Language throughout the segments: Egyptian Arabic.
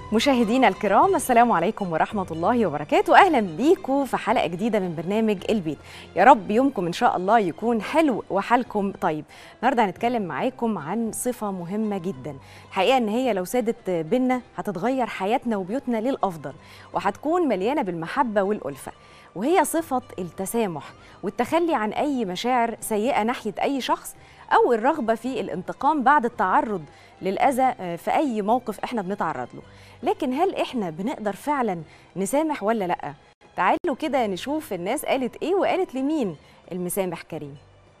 مشاهدينا الكرام السلام عليكم ورحمة الله وبركاته أهلا بيكم في حلقة جديدة من برنامج البيت يا رب يومكم إن شاء الله يكون حلو وحالكم طيب النهاردة هنتكلم معاكم عن صفة مهمة جدا الحقيقة إن هي لو سادت بينا هتتغير حياتنا وبيوتنا للأفضل وهتكون مليانة بالمحبة والألفة وهي صفة التسامح والتخلي عن أي مشاعر سيئة ناحية أي شخص أو الرغبة في الانتقام بعد التعرض للأذى في أي موقف إحنا بنتعرض له لكن هل إحنا بنقدر فعلا نسامح ولا لأ؟ تعالوا كده نشوف الناس قالت إيه وقالت لمين المسامح كريم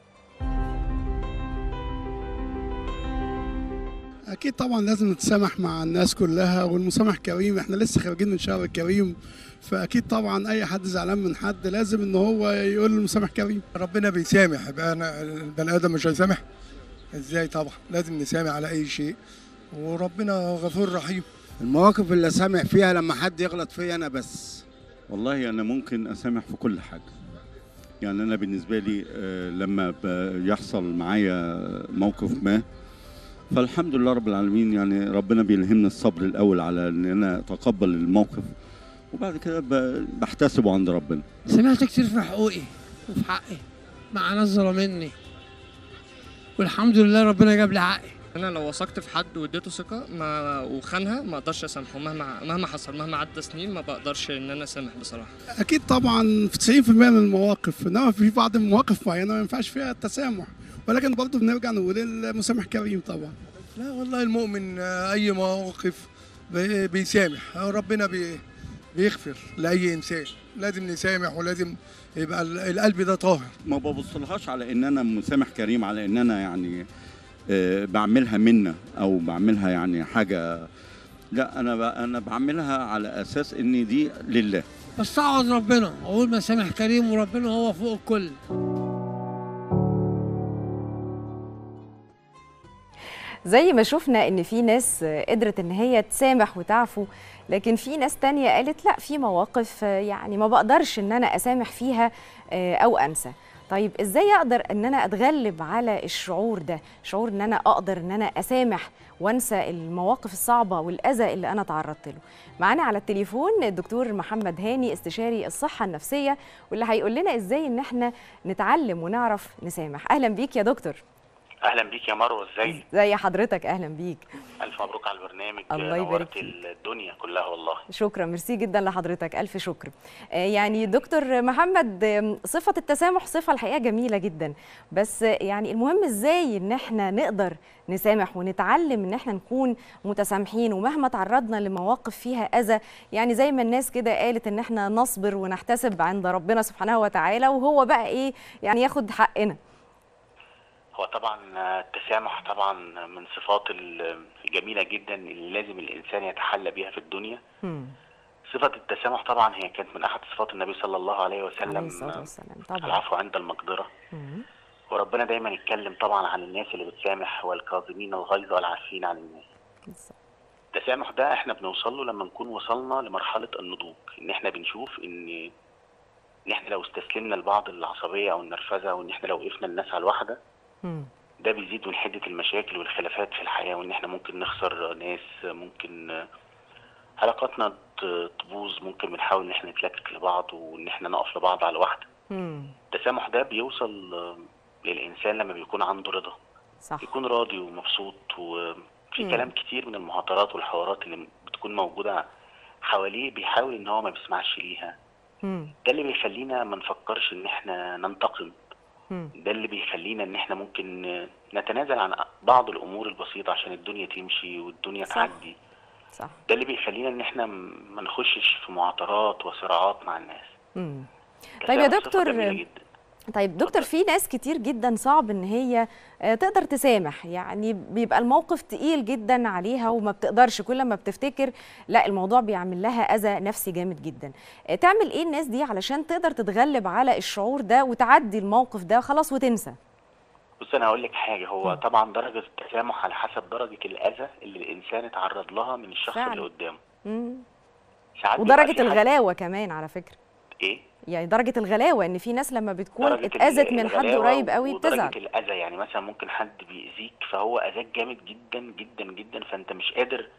اكيد طبعا لازم نتسامح مع الناس كلها والمسامح كريم احنا لسه خارجين من شهر الكريم فاكيد طبعا اي حد زعلان من حد لازم ان هو يقول المسامح كريم ربنا بيسامح يبقى انا البني ادم مش هيسامح ازاي طبعا لازم نسامح على اي شيء وربنا غفور رحيم المواقف اللي اسامح فيها لما حد يغلط فيا انا بس والله انا ممكن اسامح في كل حاجه يعني انا بالنسبه لي آه، لما بيحصل معايا موقف ما فالحمد لله رب العالمين يعني ربنا بيلهمنا الصبر الاول على ان انا اتقبل الموقف وبعد كده ب- بحتسبه عند ربنا سمعت كتير في حقوقي وفي حقي مع ناس ظلمني والحمد لله ربنا جاب لي حقي انا لو وثقت في حد واديته ثقه ما وخانها ما اقدرش اسامحه مهما مهما حصل مهما عدى سنين ما بقدرش ان انا اسامح بصراحه اكيد طبعا في 90% من المواقف انما في بعض المواقف معينه ما ينفعش فيها التسامح ولكن برضه بنرجع نقول المسامح كريم طبعا لا والله المؤمن آه، اي مواقف بي- بيسامح آه، ربنا بي بيغفر لاي انسان لازم نسامح ولازم يبقى ال- القلب ده طاهر ما ببصلهاش على ان انا مسامح كريم على ان انا يعني آه، بعملها منة او بعملها يعني حاجه لا انا ب- انا بعملها على اساس ان دي لله بستعوض ربنا اقول مسامح كريم وربنا هو فوق الكل زي ما شفنا ان في ناس قدرت ان هي تسامح وتعفو لكن في ناس تانية قالت لا في مواقف يعني ما بقدرش ان انا اسامح فيها آه، او انسى طيب ازاي اقدر ان انا اتغلب على الشعور ده شعور ان انا اقدر ان انا اسامح وانسى المواقف الصعبه والاذى اللي انا تعرضت له معانا على التليفون الدكتور محمد هاني استشاري الصحه النفسيه واللي هيقول لنا ازاي ان احنا نتعلم ونعرف نسامح اهلا بيك يا دكتور اهلا بيك يا مروه ازاي زي حضرتك اهلا بيك الف مبروك على البرنامج الله يبارك نورت فيك. الدنيا كلها والله شكرا ميرسي جدا لحضرتك الف شكر آه، يعني دكتور محمد آم، صفه التسامح صفه الحقيقه جميله جدا بس آه، يعني المهم ازاي ان احنا نقدر نسامح ونتعلم ان احنا نكون متسامحين ومهما تعرضنا لمواقف فيها اذى يعني زي ما الناس كده قالت ان احنا نصبر ونحتسب عند ربنا سبحانه وتعالى وهو بقى ايه يعني ياخد حقنا هو طبعا التسامح طبعا من صفات الجميله جدا اللي لازم الانسان يتحلى بيها في الدنيا مم. صفه التسامح طبعا هي كانت من احد صفات النبي صلى الله عليه عليه وسلم الصلاه والسلام طبعا العفو عند المقدره مم. وربنا دايما يتكلم طبعا عن الناس اللي بتسامح والكاظمين الغيظ والعافين عن الناس بالظبط. التسامح ده احنا بنوصل له لما نكون وصلنا لمرحله النضوج ان احنا بنشوف ان ان احنا لو استسلمنا لبعض العصبيه او النرفزه وان احنا لو وقفنا الناس على الواحده مم. ده بيزيد من حده المشاكل والخلافات في الحياه وان احنا ممكن نخسر ناس ممكن علاقاتنا ت- تبوظ ممكن بنحاول ان احنا نتلكك لبعض وان احنا نقف لبعض على واحده مم. التسامح ده بيوصل آه، للانسان لما بيكون عنده رضا صح بيكون راضي ومبسوط وفي مم. كلام كتير من المهاترات والحوارات اللي بتكون موجوده حواليه بيحاول ان هو ما بيسمعش ليها مم. ده اللي بيخلينا ما نفكرش ان احنا ننتقم مم. ده اللي بيخلينا ان احنا ممكن نتنازل عن بعض الامور البسيطه عشان الدنيا تمشي والدنيا صح. تعدي صح ده اللي بيخلينا ان احنا م- ما نخشش في معطرات وصراعات مع الناس مم. طيب يا التسامح صفة دكتور، جميلة جدا. طيب دكتور في ناس كتير جدا صعب ان هي آه، تقدر تسامح يعني بيبقى الموقف تقيل جدا عليها وما بتقدرش كل ما بتفتكر لا الموضوع بيعمل لها اذى نفسي جامد جدا آه، تعمل ايه الناس دي علشان تقدر تتغلب على الشعور ده وتعدي الموقف ده خلاص وتنسى بص انا هقول لك حاجه هو طبعا درجه التسامح على حسب درجه الاذى اللي الانسان اتعرض لها من الشخص فعلا. اللي قدامه مم. ساعات بيبقى ودرجه في حد- الغلاوه كمان على فكره ايه يعني درجه الغلاوه ان في ناس لما بتكون درجة اتاذت ال- من حد الغلاوة قريب قوي ودرجة بتزعل الأذى يعني مثلا ممكن حد بيأذيك فهو أذاك جامد جدا جدا جدا فأنت مش قادر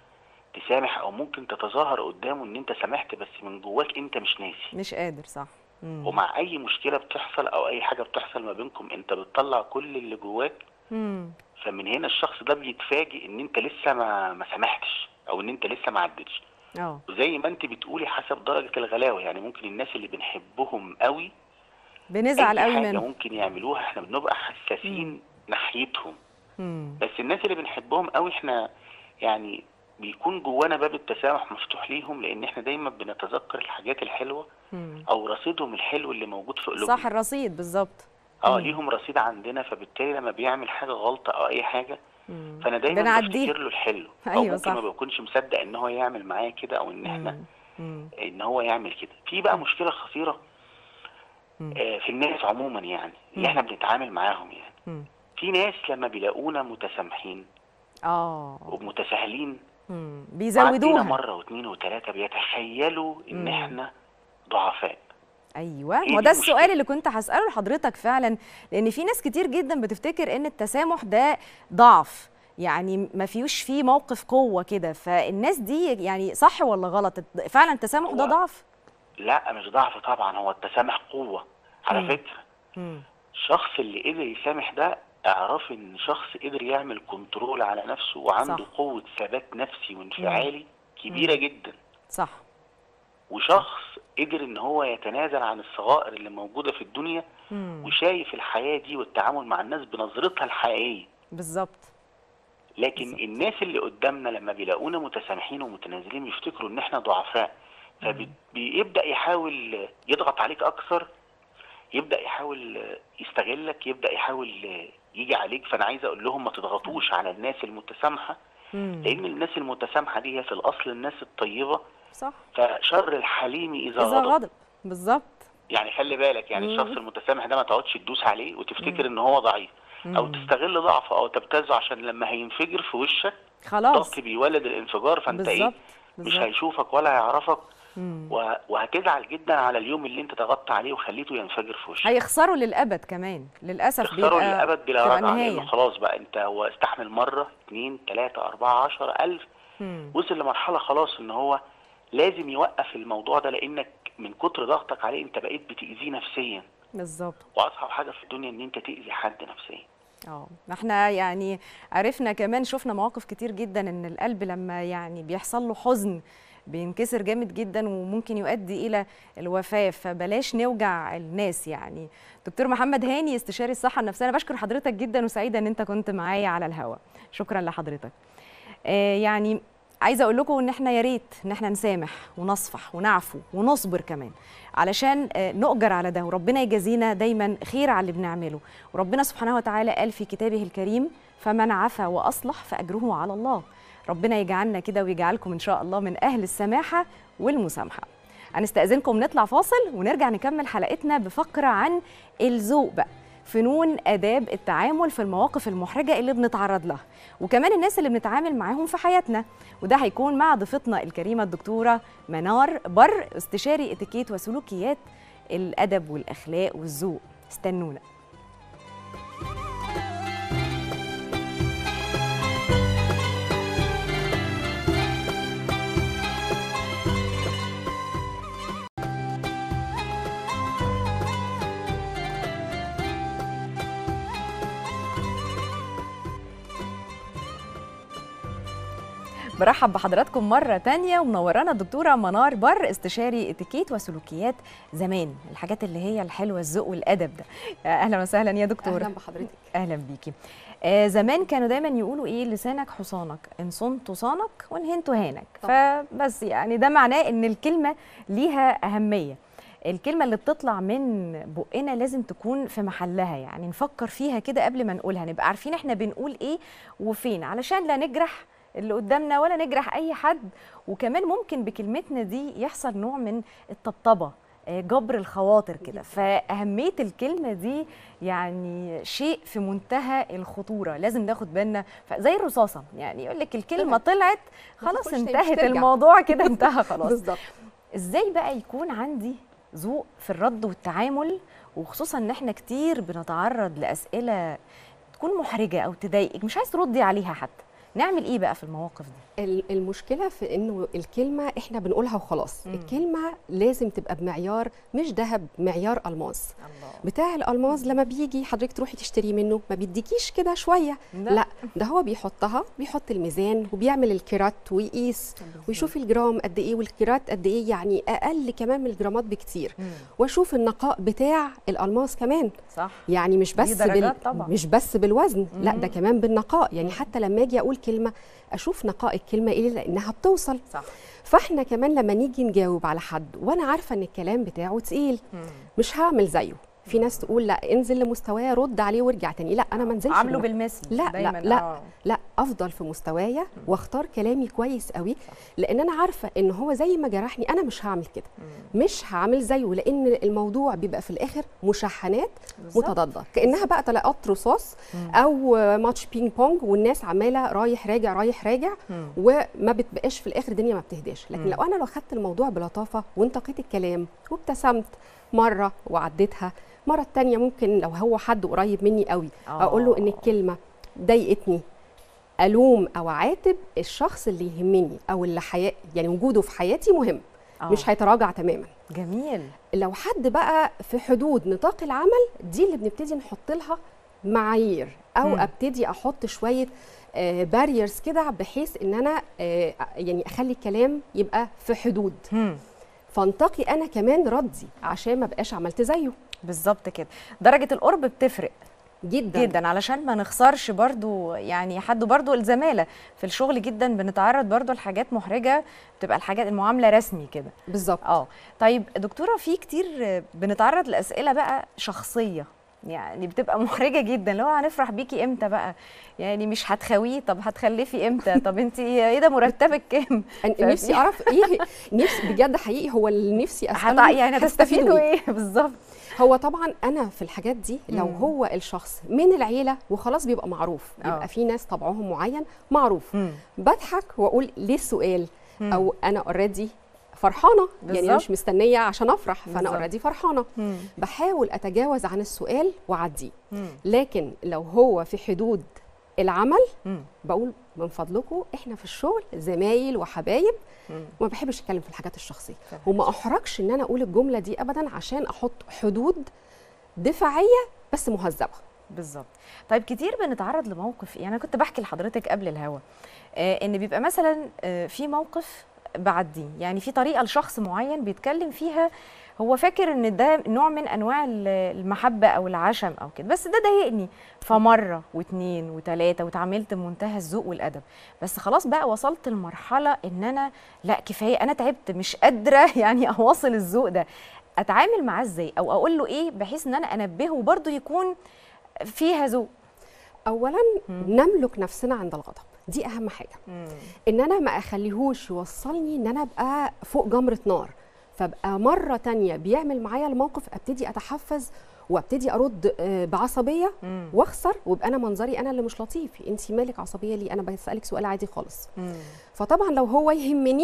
تسامح او ممكن تتظاهر قدامه ان انت سامحت بس من جواك انت مش ناسي مش قادر صح مم. ومع اي مشكله بتحصل او اي حاجه بتحصل ما بينكم انت بتطلع كل اللي جواك مم. فمن هنا الشخص ده بيتفاجئ ان انت لسه ما ما سامحتش او ان انت لسه ما عدتش اه وزي ما انت بتقولي حسب درجه الغلاوه يعني ممكن الناس اللي بنحبهم قوي بنزعل اي قوي حاجه منه ممكن يعملوها احنا بنبقى حساسين ناحيتهم مم. بس الناس اللي بنحبهم قوي احنا يعني بيكون جوانا باب التسامح مفتوح ليهم لان احنا دايما بنتذكر الحاجات الحلوه مم. او رصيدهم الحلو اللي موجود في قلوبنا صح الرصيد بالظبط اه مم. ليهم رصيد عندنا فبالتالي لما بيعمل حاجه غلطه او اي حاجه مم. فانا دايما بنعديه. بفتكر له الحلو او أيوة ممكن صح. ما بكونش مصدق ان هو يعمل معايا كده او ان احنا مم. مم. ان هو يعمل كده في بقى مشكله خطيره مم. آه، في الناس عموما يعني مم. اللي احنا بنتعامل معاهم يعني مم. في ناس لما بيلاقونا متسامحين اه ومتساهلين مم. عدينا بيزودوها مره واثنين وثلاثه بيتخيلوا ان مم. احنا ضعفاء ايوه هي ما دي ده المشكلة. السؤال اللي كنت هساله لحضرتك فعلا لان في ناس كتير جدا بتفتكر ان التسامح ده ضعف يعني ما فيهوش فيه موقف قوه كده فالناس دي يعني صح ولا غلط فعلا التسامح ده هو- ضعف لا مش ضعف طبعا هو التسامح قوه على مم. فكره مم. الشخص اللي قدر يسامح ده اعرفي ان شخص قدر يعمل كنترول على نفسه وعنده صح. قوه ثبات نفسي وانفعالي كبيره جدا صح وشخص قدر ان هو يتنازل عن الصغائر اللي موجوده في الدنيا مم. وشايف الحياه دي والتعامل مع الناس بنظرتها الحقيقيه بالظبط لكن بالظبط. الناس اللي قدامنا لما بيلاقونا متسامحين ومتنازلين بيفتكروا ان احنا ضعفاء فبيبدا يحاول يضغط عليك اكثر يبدا يحاول يستغلك يبدا يحاول يجي عليك فانا عايز اقول لهم ما تضغطوش على الناس المتسامحه مم. لان الناس المتسامحه دي هي في الاصل الناس الطيبه صح فشر الحليم اذا, اذا غضب غضب بالظبط يعني خلي بالك يعني مم. الشخص المتسامح ده ما تقعدش تدوس عليه وتفتكر ان هو ضعيف او مم. تستغل ضعفه او تبتزه عشان لما هينفجر في وشك خلاص الضغط بيولد الانفجار فانت بالظبط ايه مش بالظبط هيشوفك ولا هيعرفك مم. و- وهتزعل جدا على اليوم اللي انت ضغطت عليه وخليته ينفجر في وشك هيخسروا للابد كمان للاسف تخسروا بيبقى للابد بلا تبقى رجعه نهاية. لانه خلاص بقى انت هو استحمل مره اتنين تلاته اربعه عشرة الف مم. وصل لمرحله خلاص ان هو لازم يوقف الموضوع ده لانك من كتر ضغطك عليه انت بقيت بتاذيه نفسيا بالظبط واصعب حاجه في الدنيا ان انت تاذي حد نفسيا اه احنا يعني عرفنا كمان شفنا مواقف كتير جدا ان القلب لما يعني بيحصل له حزن بينكسر جامد جدا وممكن يؤدي الى الوفاه فبلاش نوجع الناس يعني دكتور محمد هاني استشاري الصحه النفسيه انا بشكر حضرتك جدا وسعيده ان انت كنت معايا على الهواء شكرا لحضرتك آه يعني عايزه اقول لكم ان احنا يا ريت ان احنا نسامح ونصفح ونعفو ونصبر كمان علشان آه، نؤجر على ده وربنا يجازينا دايما خير على اللي بنعمله وربنا سبحانه وتعالى قال في كتابه الكريم فمن عفا واصلح فاجره على الله ربنا يجعلنا كده ويجعلكم ان شاء الله من اهل السماحه والمسامحه هنستأذنكم نطلع فاصل ونرجع نكمل حلقتنا بفقرة عن الذوق بقى فنون آداب التعامل في المواقف المحرجة اللي بنتعرض لها وكمان الناس اللي بنتعامل معاهم في حياتنا وده هيكون مع ضيفتنا الكريمة الدكتورة منار بر استشاري اتيكيت وسلوكيات الأدب والأخلاق والذوق استنونا برحب بحضراتكم مرة تانية ومنورانا الدكتورة منار بر استشاري اتيكيت وسلوكيات زمان الحاجات اللي هي الحلوة الذوق والأدب ده أهلا وسهلا يا دكتورة اهلا بحضرتك اهلا بيكي آه زمان كانوا دايما يقولوا ايه لسانك حصانك ان صنت صانك وان هنت هانك فبس يعني ده معناه ان الكلمه ليها اهميه الكلمه اللي بتطلع من بقنا لازم تكون في محلها يعني نفكر فيها كده قبل ما نقولها نبقى عارفين احنا بنقول ايه وفين علشان لا نجرح اللي قدامنا ولا نجرح اي حد وكمان ممكن بكلمتنا دي يحصل نوع من الطبطبه آه، جبر الخواطر كده فأهمية الكلمة دي يعني شيء في منتهى الخطورة لازم ناخد بالنا ف- زي الرصاصة يعني يقول لك الكلمة طلعت خلاص تخش تاني، مش انتهت ترجع. الموضوع كده انتهى خلاص بالظبط ازاي بقى يكون عندي ذوق في الرد والتعامل وخصوصا ان احنا كتير بنتعرض لأسئلة تكون محرجة او تضايقك مش عايز تردي عليها حتى نعمل ايه بقى في المواقف دي ال- المشكله في انه الكلمه احنا بنقولها وخلاص مم. الكلمه لازم تبقى بمعيار مش ذهب معيار الماس الله بتاع الالماس لما بيجي حضرتك تروحي تشتري منه ما بيديكيش كده شويه لا. لا ده هو بيحطها بيحط الميزان وبيعمل الكيرات ويقيس ويشوف الجرام قد ايه والكيرات قد ايه يعني اقل كمان من الجرامات بكتير مم. واشوف النقاء بتاع الالماس كمان صح يعني مش دي بس درجات طبعا. مش بس بالوزن لا مم. ده كمان بالنقاء يعني حتى لما اجي اقول كلمه اشوف نقاء الكلمه ايه لانها بتوصل صح فاحنا كمان لما نيجي نجاوب على حد وانا عارفه ان الكلام بتاعه تقيل مم. مش هعمل زيه في ناس تقول لا انزل لمستواه رد عليه وارجع تاني لا انا ما انزلش عامله لمستواه. بالمثل لا دايما لا لا آه. لا افضل في مستوايا واختار كلامي كويس قوي لان انا عارفه ان هو زي ما جرحني انا مش هعمل كده مش هعمل زيه لان الموضوع بيبقى في الاخر مشحنات بالظبط. متضاده كانها بقى طلقات رصاص او ماتش بينج بونج والناس عماله رايح راجع رايح راجع مم. وما بتبقاش في الاخر الدنيا ما بتهداش لكن مم. لو انا لو خدت الموضوع بلطافه وانتقيت الكلام وابتسمت مره وعديتها مره التانية ممكن لو هو حد قريب مني قوي آه. اقول له ان الكلمه ضايقتني الوم او اعاتب الشخص اللي يهمني او اللي حياة يعني وجوده في حياتي مهم آه. مش هيتراجع تماما جميل لو حد بقى في حدود نطاق العمل دي اللي بنبتدي نحط لها معايير او مم. ابتدي احط شويه باريرز كده بحيث ان انا آه، يعني اخلي الكلام يبقى في حدود مم. فانتقي انا كمان ردي عشان ما بقاش عملت زيه بالظبط كده درجه القرب بتفرق جدا جدا علشان ما نخسرش برضو يعني حد برضو الزماله في الشغل جدا بنتعرض برضو لحاجات محرجه بتبقى الحاجات المعامله رسمي كده بالظبط اه طيب دكتوره في كتير بنتعرض لاسئله بقى شخصيه يعني بتبقى محرجه جدا اللي هو هنفرح بيكي امتى بقى يعني مش هتخويه طب هتخلفي امتى طب انت ايه ده مرتبك كام أنا ففي- نفسي اعرف ايه نفسي بجد حقيقي هو اللي نفسي هت... اساله يعني هتستفيدوا ايه بالظبط هو طبعا انا في الحاجات دي لو مم. هو الشخص من العيله وخلاص بيبقى معروف آه. بيبقى في ناس طبعهم معين معروف مم. بضحك واقول ليه السؤال مم. او انا اوريدي فرحانه يعني انا بالظبط. مش مستنيه عشان افرح فانا بالظبط. اوريدي فرحانه مم. بحاول اتجاوز عن السؤال واعديه مم. لكن لو هو في حدود العمل مم. بقول من فضلكم احنا في الشغل زمايل وحبايب مم. وما بحبش اتكلم في الحاجات الشخصيه تمام. وما احرجش ان انا اقول الجمله دي ابدا عشان احط حدود دفاعيه بس مهذبه بالظبط طيب كتير بنتعرض لموقف يعني انا كنت بحكي لحضرتك قبل الهوا آه ان بيبقى مثلا آه في موقف بعديه يعني في طريقه لشخص معين بيتكلم فيها هو فاكر ان ده نوع من انواع ال- المحبه او العشم او كده بس ده ضايقني فمره واثنين وثلاثه واتعاملت بمنتهى الذوق والادب بس خلاص بقى وصلت لمرحله ان انا لا كفايه انا تعبت مش قادره يعني اواصل الذوق ده اتعامل معاه ازاي او اقول له ايه بحيث ان انا انبهه وبرضه يكون فيها ذوق اولا نملك نفسنا عند الغضب دي اهم حاجه ان انا ما اخليهوش يوصلني ان انا ابقى فوق جمره نار فابقى مره تانية بيعمل معايا الموقف ابتدي اتحفز وابتدي ارد آه، بعصبيه مم. واخسر ويبقى انا منظري انا اللي مش لطيف انت مالك عصبيه ليه انا بسالك سؤال عادي خالص فطبعا لو هو يهمني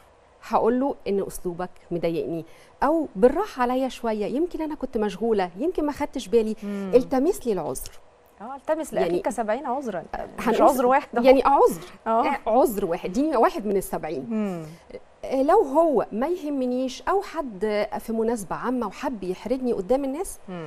هقول له ان اسلوبك مضايقني او بالراحه عليا شويه يمكن انا كنت مشغوله يمكن ما خدتش بالي مم. التمس لي العذر اه التمس يعني- لاخيك سبعين عذرا مش هنقول- عذر واحد أهو. يعني عذر اه عذر واحد دي واحد من السبعين مم. آه، لو هو ما يهمنيش او حد في مناسبه عامه وحب يحرجني قدام الناس مم.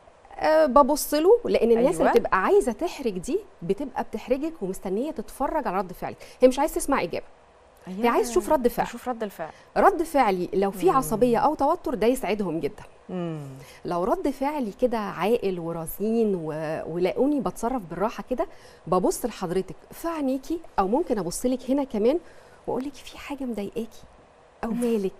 أه ببص له لان الناس أيوة. اللي بتبقى عايزه تحرج دي بتبقى بتحرجك ومستنيه تتفرج على رد فعلك هي مش عايز تسمع اجابه هي عايز تشوف رد فعل شوف رد الفعل رد فعلي لو في مم. عصبيه او توتر ده يسعدهم جدا مم. لو رد فعلي كده عاقل ورزين و... ولاقوني بتصرف بالراحه كده ببص لحضرتك في عينيكي او ممكن ابص لك هنا كمان واقول لك في حاجه مضايقاكي او مالك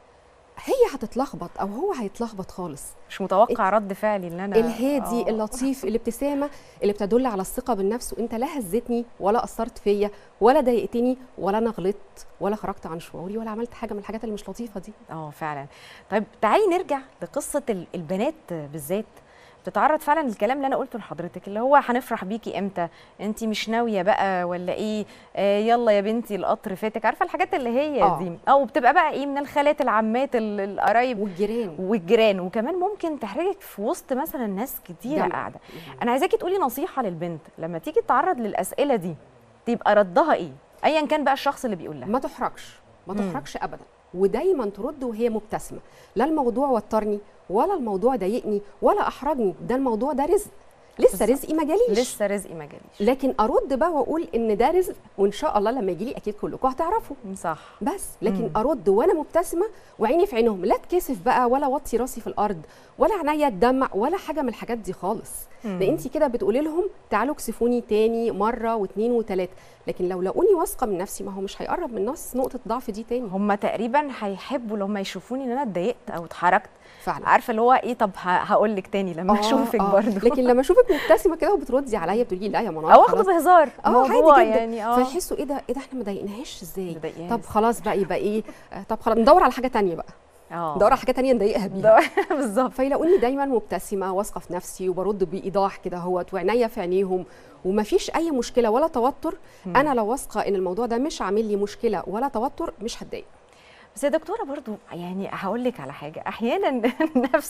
هي هتتلخبط او هو هيتلخبط خالص مش متوقع رد فعلي ان انا الهادي آه. اللطيف الابتسامه اللي بتدل على الثقه بالنفس وانت لا هزتني ولا اثرت فيا ولا ضايقتني ولا انا غلطت ولا خرجت عن شعوري ولا عملت حاجه من الحاجات اللي مش لطيفه دي اه فعلا طيب تعالي نرجع لقصه ال- البنات بالذات بتتعرض فعلا للكلام اللي انا قلته لحضرتك اللي هو هنفرح بيكي امتى انت مش ناويه بقى ولا ايه آه يلا يا بنتي القطر فاتك عارفه الحاجات اللي هي آه. دي او بتبقى بقى ايه من الخالات العمات ال- القرايب والجيران والجيران وكمان ممكن تحرجك في وسط مثلا ناس كتيره جمع. قاعده انا عايزاكي تقولي نصيحه للبنت لما تيجي تتعرض للاسئله دي تبقى ردها ايه ايا كان بقى الشخص اللي بيقول لها ما تحرجش ما مم. تحرجش ابدا ودايما ترد وهي مبتسمه لا الموضوع وترني ولا الموضوع ضايقني ولا احرجني ده الموضوع ده رزق لسه بالظبط. رزقي ما جاليش لسه رزقي ما جاليش لكن ارد بقى واقول ان ده رزق وان شاء الله لما يجي لي اكيد كلكم هتعرفوا صح بس لكن مم. ارد وانا مبتسمه وعيني في عينهم لا اتكسف بقى ولا وطي راسي في الارض ولا عينيا تدمع ولا حاجه من الحاجات دي خالص مم. ده انت كده بتقولي لهم تعالوا اكسفوني تاني مره واثنين وثلاثه لكن لو لقوني واثقه من نفسي ما هو مش هيقرب من نص نقطه ضعف دي تاني هم تقريبا هيحبوا لما يشوفوني ان انا اتضايقت او اتحركت فعلا عارفه اللي هو ايه طب هقول لك تاني لما آه، اشوفك آه. برضه لكن لما اشوفك مبتسمه كده وبتردي عليا بتقولي لا يا منار او اخده خلاص. بهزار اه موضوع عادي جدا يعني اه فيحسوا ايه ده ايه ده احنا ما ضايقناهاش ازاي مضايقاها طب إزاي. خلاص بقى يبقى ايه آه، طب خلاص ندور على حاجه تانية بقى اه ندور على حاجه تانية نضايقها بيها ده- بالظبط فيلاقوني دايما مبتسمه واثقه في نفسي وبرد بايضاح كده اهوت وعينيا في عينيهم ومفيش اي مشكله ولا توتر مم. انا لو واثقه ان الموضوع ده مش عامل لي مشكله ولا توتر مش هتضايق بس يا دكتوره برضو يعني هقول لك على حاجه احيانا النفس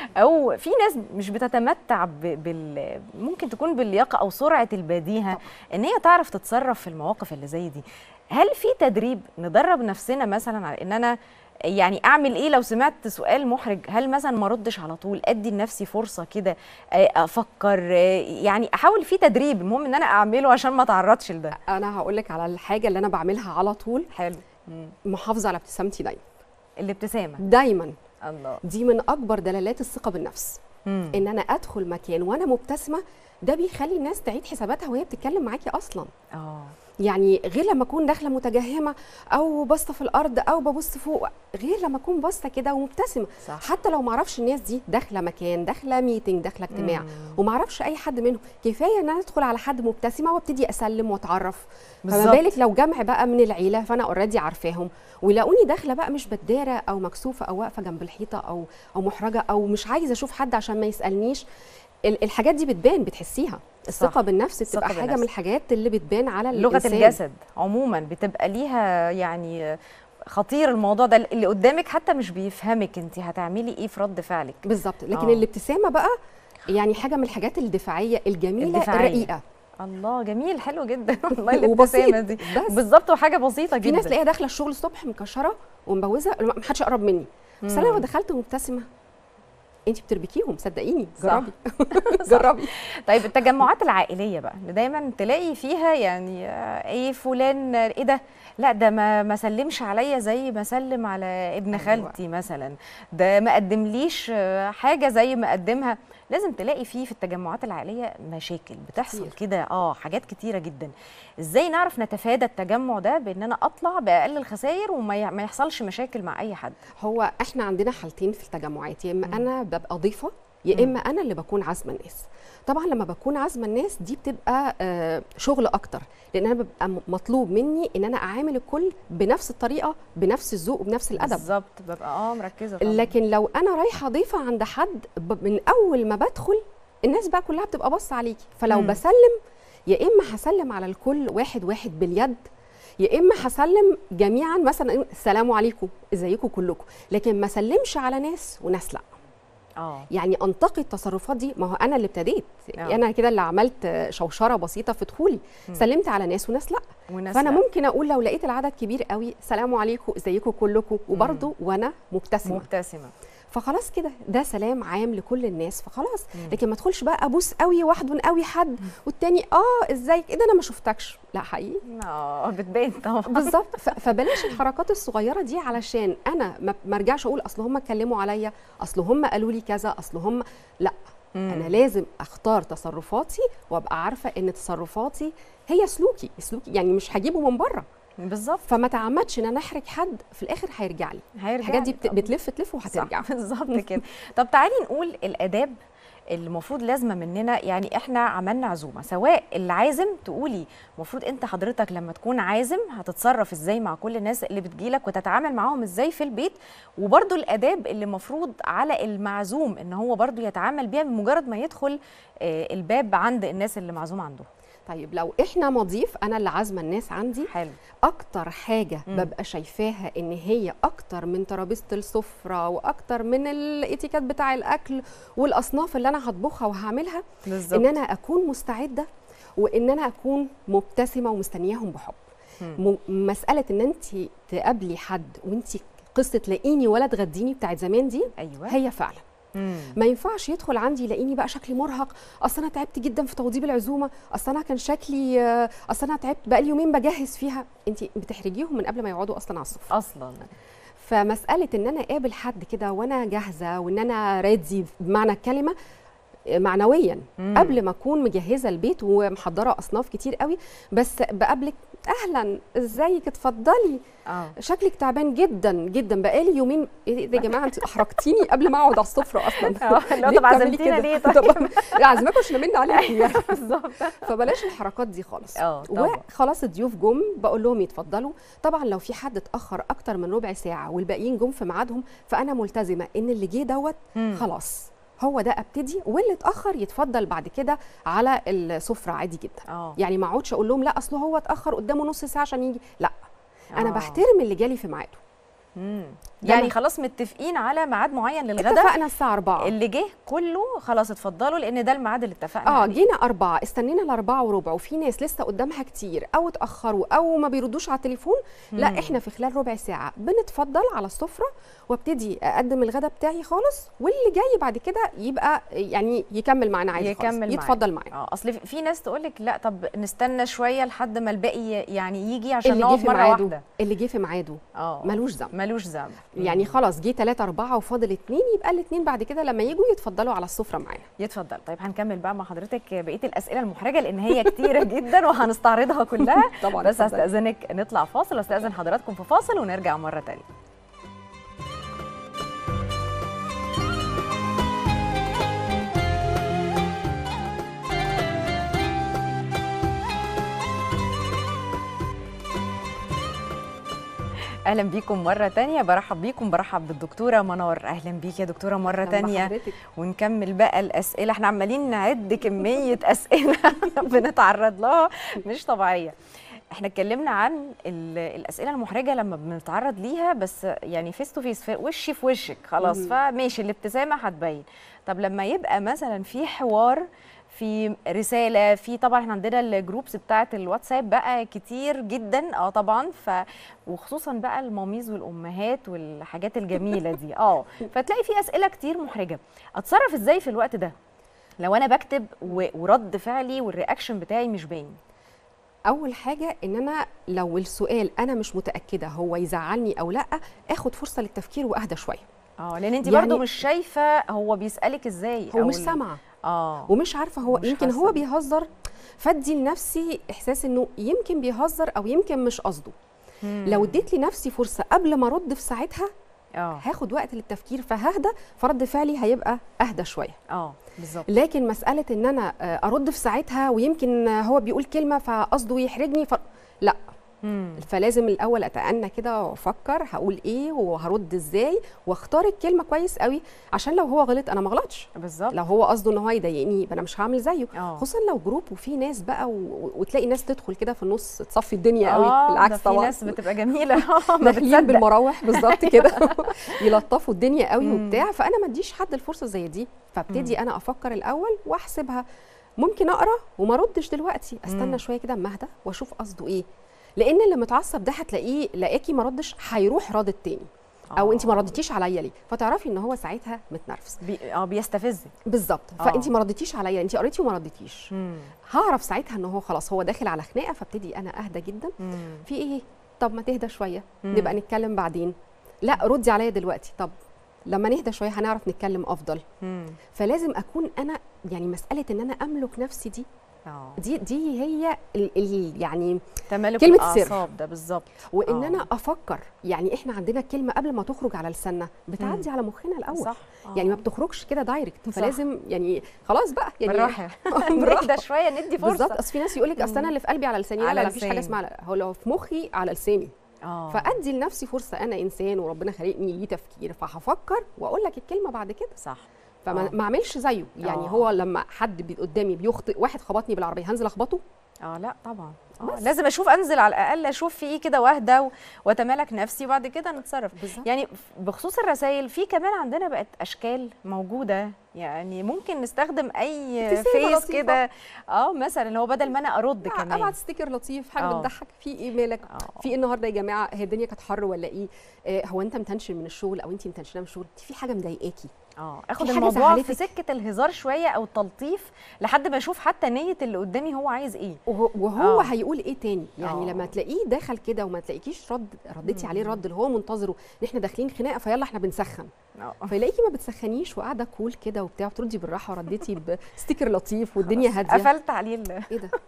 او في ناس مش بتتمتع ب- بال ممكن تكون باللياقه او سرعه البديهه ان هي تعرف تتصرف في المواقف اللي زي دي هل في تدريب ندرب نفسنا مثلا على ان انا يعني اعمل ايه لو سمعت سؤال محرج هل مثلا ما ردش على طول ادي لنفسي فرصه كده آه، افكر آه، يعني احاول في تدريب المهم ان انا اعمله عشان ما اتعرضش لده انا هقول لك على الحاجه اللي انا بعملها على طول حلو مم. محافظه على ابتسامتي دايما الابتسامه دايما الله دي من اكبر دلالات الثقه بالنفس مم. ان انا ادخل مكان وانا مبتسمه ده بيخلي الناس تعيد حساباتها وهي بتتكلم معاكي اصلا اه يعني غير لما اكون داخله متجهمه او باصه في الارض او ببص فوق غير لما اكون باصه كده ومبتسمه صح. حتى لو ما اعرفش الناس دي داخله مكان داخله ميتنج داخله اجتماع مم. وما اعرفش اي حد منهم كفايه ان انا ادخل على حد مبتسمه وابتدي اسلم واتعرف فما بالظبط. بالك لو جمع بقى من العيله فانا اوريدي عارفاهم ويلاقوني داخله بقى مش بداره او مكسوفه او واقفه جنب الحيطه او او محرجه او مش عايزه اشوف حد عشان ما يسالنيش ال- الحاجات دي بتبان بتحسيها الثقه بالنفس بتبقى الثقة حاجه بالنفس. من الحاجات اللي بتبان على لغه الإنسان. الجسد عموما بتبقى ليها يعني خطير الموضوع ده اللي قدامك حتى مش بيفهمك انت هتعملي ايه في رد فعلك بالظبط لكن آه. الابتسامه بقى يعني حاجه من الحاجات الدفاعيه الجميله الدفاعية. الرقيقه الله جميل حلو جدا والله وبسيط الابتسامه دي بس بالظبط وحاجه بسيطه في جدا ناس تلاقيها داخله الشغل الصبح مكشره ومبوزه ما حدش يقرب مني بس انا لو مم. دخلت مبتسمه انت بتربكيهم صدقيني صح. جربي جربي طيب التجمعات العائليه بقى اللي دايما تلاقي فيها يعني آه، ايه فلان آه، ايه ده لا ده ما ما سلمش عليا زي ما سلم على ابن أيوة. خالتي مثلا ده ما قدمليش آه، حاجه زي ما قدمها لازم تلاقي فيه في التجمعات العائليه مشاكل بتحصل كتير. كده اه حاجات كتيره جدا ازاي نعرف نتفادى التجمع ده بان انا اطلع باقل الخسائر وما ي- ما يحصلش مشاكل مع اي حد هو احنا عندنا حالتين في التجمعات يا اما مم. انا ببقى ضيفه يا مم. اما انا اللي بكون عازمه الناس طبعا لما بكون عازمه الناس دي بتبقى آه، شغل اكتر لان انا ببقى م- مطلوب مني ان انا اعامل الكل بنفس الطريقه بنفس الذوق وبنفس الادب بالظبط ببقى اه مركزه طبعا لكن لو انا رايحه ضيفه عند حد ب- من اول ما بدخل الناس بقى كلها بتبقى باصه عليكي فلو مم. بسلم يا اما هسلم على الكل واحد واحد باليد يا اما هسلم جميعا مثلا إيه، السلام عليكم ازيكم كلكم لكن ما سلمش على ناس وناس لا اه يعني انتقي التصرفات دي ما هو انا اللي ابتديت آه. انا كده اللي عملت شوشره بسيطه في دخولي مم. سلمت على ناس وناس لا وناس فانا لا. ممكن اقول لو لقيت العدد كبير قوي سلام عليكم ازيكم كلكم وبرضه وانا مبتسمه مبتسمه فخلاص كده ده سلام عام لكل الناس فخلاص مم. لكن ما ادخلش بقى ابوس قوي واحضن قوي حد والتاني اه ازيك ايه ده انا ما شفتكش لا حقيقي اه بتبان طبعا بالظبط ف- فبلاش الحركات الصغيره دي علشان انا ما- ما ارجعش اقول اصل هم اتكلموا عليا اصل هم قالوا لي كذا اصل هم لا انا لازم اختار تصرفاتي وابقى عارفه ان تصرفاتي هي سلوكي سلوكي يعني مش هجيبه من بره بالظبط فما تعمدش ان انا احرج حد في الاخر هيرجع لي هيرجع الحاجات دي لي بت- طبعاً. بتلف تلف وهترجع صح، بالظبط كده طب تعالي نقول الاداب اللي المفروض لازمه مننا يعني احنا عملنا عزومه سواء اللي عازم تقولي المفروض انت حضرتك لما تكون عازم هتتصرف ازاي مع كل الناس اللي بتجيلك وتتعامل معاهم ازاي في البيت وبرده الاداب اللي المفروض على المعزوم ان هو برده يتعامل بيها بمجرد ما يدخل آه، الباب عند الناس اللي معزوم عندهم طيب لو احنا مضيف انا اللي عازمه الناس عندي حلو اكتر حاجه مم. ببقى شايفاها ان هي اكتر من ترابيزه السفره واكتر من الاتيكيت بتاع الاكل والاصناف اللي انا هطبخها وهعملها بالظبط ان انا اكون مستعده وان انا اكون مبتسمه ومستنياهم بحب م- مساله ان انت تقابلي حد وانت قصه لاقيني ولا تغديني بتاعت زمان دي ايوه هي فعلا مم. ما ينفعش يدخل عندي يلاقيني بقى شكلي مرهق اصل انا تعبت جدا في توضيب العزومه اصل انا كان شكلي آه، اصل انا تعبت بقى لي يومين بجهز فيها انت بتحرجيهم من قبل ما يقعدوا اصلا على السفره اصلا فمساله ان انا اقابل حد كده وانا جاهزه وان انا ريدي بمعنى الكلمه آه، معنويا مم. قبل ما اكون مجهزه البيت ومحضره اصناف كتير قوي بس بقابلك اهلا ازيك اتفضلي اه شكلك تعبان جدا جدا بقالي يومين ايه ده يا جماعه انت احرجتيني قبل ما اقعد على السفره اصلا اه اللي هو ليه طب بتعملي عزمتينا كده؟ ليه طب طيب عازماكوا عشان من عليكي يعني بالظبط فبلاش الحركات دي خالص اه طبعا وخلاص الضيوف جم بقول لهم يتفضلوا طبعا لو في حد اتاخر اكتر من ربع ساعه والباقيين جم في ميعادهم فانا ملتزمه ان اللي جه دوت مم. خلاص هو ده ابتدي واللي اتاخر يتفضل بعد كده على السفره عادي جدا اه يعني ما اقعدش اقول لهم لا اصل هو اتاخر قدامه نص ساعه عشان يجي لا انا آه. بحترم اللي جالي في ميعاده مم. ده يعني ما- خلاص متفقين على ميعاد معين للغدا اتفقنا الساعه 4 اللي جه كله خلاص اتفضلوا لان ده الميعاد اللي اتفقنا اه عليه جينا أربعة استنينا الأربعة وربع وفي ناس لسه قدامها كتير أو اتأخروا أو ما بيردوش على التليفون لا مم. إحنا في خلال ربع ساعة بنتفضل على السفرة وابتدي أقدم الغدا بتاعي خالص واللي جاي بعد كده يبقى يعني يكمل معانا عادي يكمل خالص معانا. يتفضل معانا اه اصل في- في ناس تقول لك لا طب نستنى شويه لحد ما الباقي يعني يجي عشان اللي جه نقف في مره ميعاده واحده اللي جه في ميعاده اه ملوش ذنب ملوش ذنب يعني مم. خلاص جه ثلاثة أربعة وفاضل اتنين يبقى الاتنين بعد كده لما يجوا يتفضلوا على السفرة معانا يتفضل طيب هنكمل بقى مع حضرتك بقيه الاسئله المحرجه لان هي كتيره جدا وهنستعرضها كلها طبعا بس اتفضلي. هستاذنك نطلع فاصل واستاذن حضراتكم في فاصل ونرجع مره تانية اهلا بيكم مره تانية برحب بيكم برحب بالدكتوره منار اهلا بيك يا دكتوره مره أهلاً تانية بحضرتك. ونكمل بقى الاسئله احنا عمالين نعد كميه اسئله بنتعرض لها مش طبيعيه احنا اتكلمنا عن ال- الاسئله المحرجه لما بنتعرض ليها بس يعني فيس تو فيس وشي في وشك خلاص مم. فماشي الابتسامه هتبين طب لما يبقى مثلا في حوار في رساله في طبعا احنا عندنا الجروبس بتاعه الواتساب بقى كتير جدا اه طبعا ف وخصوصا بقى الماميز والامهات والحاجات الجميله دي اه فتلاقي في اسئله كتير محرجه اتصرف ازاي في الوقت ده لو انا بكتب و- ورد فعلي والرياكشن بتاعي مش باين اول حاجه ان انا لو السؤال انا مش متاكده هو يزعلني او لا اخد فرصه للتفكير واهدى شويه اه لان انت يعني- برضو مش شايفه هو بيسالك ازاي هو أو مش ال- سامعه اه ومش عارفه هو مش يمكن حاسة هو بيه. بيهزر فادي لنفسي احساس انه يمكن بيهزر او يمكن مش قصده مم. لو اديت لنفسي فرصه قبل ما ارد في ساعتها اه هاخد وقت للتفكير فههدى فرد فعلي هيبقى اهدى شويه اه بالظبط لكن مساله ان انا آه، ارد في ساعتها ويمكن آه، هو بيقول كلمه فقصده يحرجني ف... لا مم. فلازم الاول اتأنى كده وافكر هقول ايه وهرد ازاي واختار الكلمه كويس قوي عشان لو هو غلط انا ما غلطش بالظبط لو هو قصده ان هو يضايقني يبقى انا مش هعمل زيه اه خصوصا لو جروب وفي ناس بقى و... وتلاقي ناس تدخل كده في النص تصفي الدنيا قوي آه، بالعكس ده في طبعا ناس بتبقى جميله آه، ما داخلين بتصدق بالمراوح بالظبط كده يلطفوا الدنيا قوي مم. وبتاع فانا ما اديش حد الفرصه زي دي فابتدي انا افكر الاول واحسبها ممكن اقرا وما اردش دلوقتي مم. استنى شويه كده اما اهدى واشوف قصده ايه لان اللي متعصب ده هتلاقيه لاقاكي ما ردش هيروح راد التاني او آه. انت ما ردتيش عليا ليه فتعرفي ان هو ساعتها متنرفز بي... اه بيستفزك بالظبط آه. فانت ما ردتيش عليا انت قريتي وما ردتيش مم. هعرف ساعتها ان هو خلاص هو داخل على خناقه فابتدي انا اهدى جدا مم. في ايه طب ما تهدى شويه مم. نبقى نتكلم بعدين لا ردي عليا دلوقتي طب لما نهدى شويه هنعرف نتكلم افضل مم. فلازم اكون انا يعني مساله ان انا املك نفسي دي اه دي دي هي ال ال يعني تمالك كلمة سر. الاعصاب ده بالظبط وان آه. انا افكر يعني احنا عندنا الكلمه قبل ما تخرج على لساننا بتعدي على مخنا الاول صح يعني ما آه. بتخرجش كده دايركت صح. فلازم يعني خلاص بقى يعني بالراحه بالراحة. نهدى شويه ندي فرصه بالظبط اصل في ناس يقول لك اصل انا اللي في قلبي على لساني لا على لا لا مفيش حاجه لساني. اسمها هو لو في مخي على لساني اه فادي لنفسي فرصه انا انسان وربنا خلقني ليه تفكير فهفكر واقول لك الكلمه بعد كده صح فما آه. ما اعملش زيه يعني آه. هو لما حد بي قدامي بيخطئ واحد خبطني بالعربيه هنزل اخبطه اه لا طبعا آه بس. لازم اشوف انزل على الاقل اشوف في ايه كده واهدى و- واتمالك نفسي وبعد كده نتصرف بالظبط يعني بخصوص الرسائل في كمان عندنا بقت اشكال موجوده يعني ممكن نستخدم اي ابتسامة فيس لطيفة. كده اه مثلا اللي هو بدل ما انا ارد كمان ابعت ستيكر لطيف حاجه آه. بتضحك في ايه مالك آه. في إيه النهارده يا جماعه هي الدنيا كانت حر ولا ايه آه هو انت متنشن من الشغل او انت متنشنه من الشغل انت في حاجه مضايقاكي اه اخد في حاجة الموضوع في زعلتك؟ سكه الهزار شويه او التلطيف لحد ما اشوف حتى نيه اللي قدامي هو عايز ايه وهو, وهو آه. هيقول ايه تاني يعني آه. لما تلاقيه دخل كده وما تلاقيكيش رد رديتي عليه الرد اللي هو منتظره ان احنا داخلين خناقه فيلا احنا بنسخن اه فيلاقيكي ما بتسخنيش وقاعده كول كده وبتاع وتردي بالراحه ورديتي بستيكر لطيف والدنيا هاديه قفلت عليه ال- ايه ده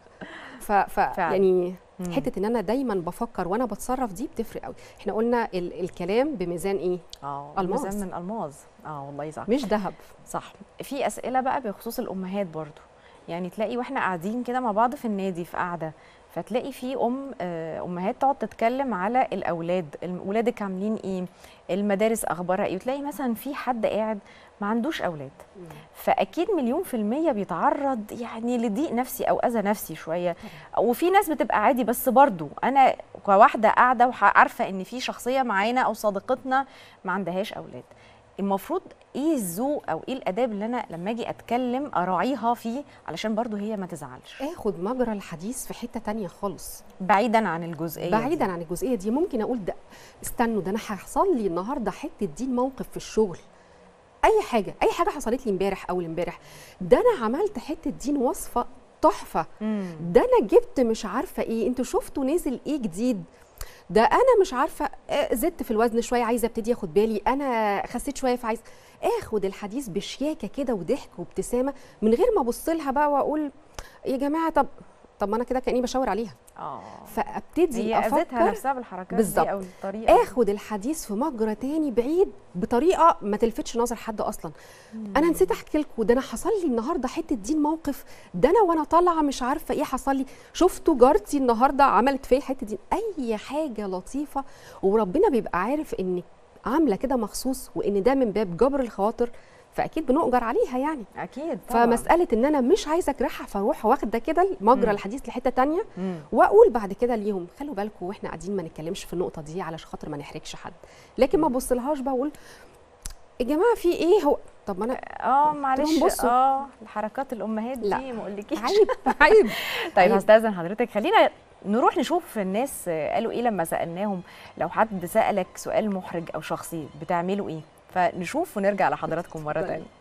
ف, ف فعلا. يعني مم. حته ان انا دايما بفكر وانا بتصرف دي بتفرق قوي احنا قلنا ال الكلام بميزان ايه اه ألماس. ميزان من الماظ اه والله صح مش ذهب صح في اسئله بقى بخصوص الامهات برضو يعني تلاقي واحنا قاعدين كده مع بعض في النادي في قعده فتلاقي في ام آه، امهات تقعد تتكلم على الاولاد الم- ولادك عاملين ايه المدارس اخبارها ايه وتلاقي مثلا في حد قاعد ما عندوش اولاد فاكيد مليون في الميه بيتعرض يعني لضيق نفسي او اذى نفسي شويه وفي ناس بتبقى عادي بس برضو انا كواحده قاعده وعارفه ان في شخصيه معانا او صديقتنا ما عندهاش اولاد المفروض ايه الذوق او ايه الاداب اللي انا لما اجي اتكلم اراعيها فيه علشان برضو هي ما تزعلش اخد مجرى الحديث في حته تانية خالص بعيدا عن الجزئيه بعيدا دي. عن الجزئيه دي ممكن اقول ده استنوا ده انا هيحصل لي النهارده حته دين موقف في الشغل اي حاجه اي حاجه حصلت لي امبارح او امبارح ده انا عملت حته دين وصفه تحفه مم. ده انا جبت مش عارفه ايه انتوا شفتوا نزل ايه جديد ده انا مش عارفه آه، زدت في الوزن شويه عايزه ابتدي اخد بالي انا خسيت شويه فعايز اخد الحديث بشياكه كده وضحك وابتسامه من غير ما ابص لها بقى واقول يا جماعه طب طب ما انا كده كاني بشاور عليها اه فابتدي هي اذتها افكر نفسها بالحركات بالظبط. دي او الطريقه دي. اخد الحديث في مجرى تاني بعيد بطريقه ما تلفتش نظر حد اصلا انا نسيت احكي لكم ده انا حصل لي النهارده حته دين موقف ده انا وانا طالعه مش عارفه ايه حصل لي شفتوا جارتي النهارده عملت فيا حته دين اي حاجه لطيفه وربنا بيبقى عارف انك عامله كده مخصوص وان ده من باب جبر الخواطر فاكيد بنؤجر عليها يعني اكيد طبعا فمساله ان انا مش عايزه اجرحها فاروح واخده كده مجرى الحديث لحته تانية مم. واقول بعد كده ليهم خلوا بالكم واحنا قاعدين ما نتكلمش في النقطه دي علشان خاطر ما نحرجش حد لكن ما ابصلهاش بقى واقول يا جماعه في ايه هو طب ما انا اه معلش بصوا. اه الحركات الامهات لا. دي ما اقولكيش عيب عيب طيب عيب. هستاذن حضرتك خلينا نروح نشوف الناس آه، قالوا ايه لما سالناهم لو حد سالك سؤال محرج او شخصي بتعملوا ايه فنشوف ونرجع لحضراتكم مره اتفضلي. ثانيه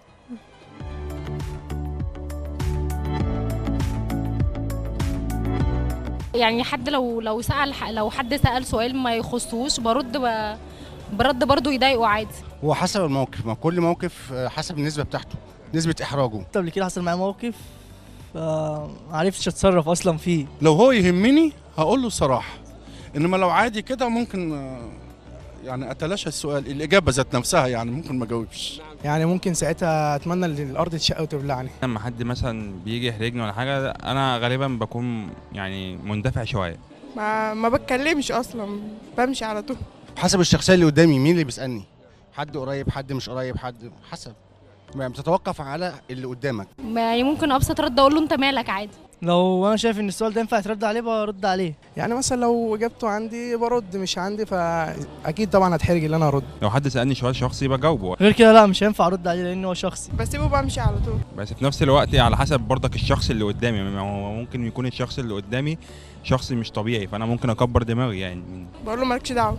يعني حد لو لو سأل لو حد سأل سؤال ما يخصوش برد ب- برد برضه يضايقه عادي هو حسب الموقف ما كل موقف آه، حسب النسبه بتاعته نسبه احراجه قبل كده حصل معايا موقف فمعرفتش اتصرف اصلا فيه لو هو يهمني هقول له الصراحه انما لو عادي كده ممكن آه، يعني اتلاشى السؤال الاجابه ذات نفسها يعني ممكن ما اجاوبش يعني ممكن ساعتها اتمنى ان الارض تشق وتبلعني لما حد مثلا بيجي يحرجني ولا حاجه انا غالبا بكون يعني مندفع شويه ما ما بتكلمش اصلا بمشي على طول حسب الشخصيه اللي قدامي مين اللي بيسالني حد قريب حد مش قريب حد حسب يعني بتتوقف على اللي قدامك يعني ممكن ابسط رد اقول له انت مالك عادي لو انا شايف ان السؤال ده ينفع يترد عليه برد عليه يعني مثلا لو اجابته عندي برد مش عندي فاكيد طبعا هتحرج ان انا ارد لو حد سالني سؤال شخصي بجاوبه غير كده لا مش هينفع ارد عليه لان هو شخصي بسيبه بمشي على طول بس في نفس الوقت على حسب برضك الشخص اللي قدامي ما هو ممكن يكون الشخص اللي قدامي شخص مش طبيعي فانا ممكن اكبر دماغي يعني بقول له مالكش دعوه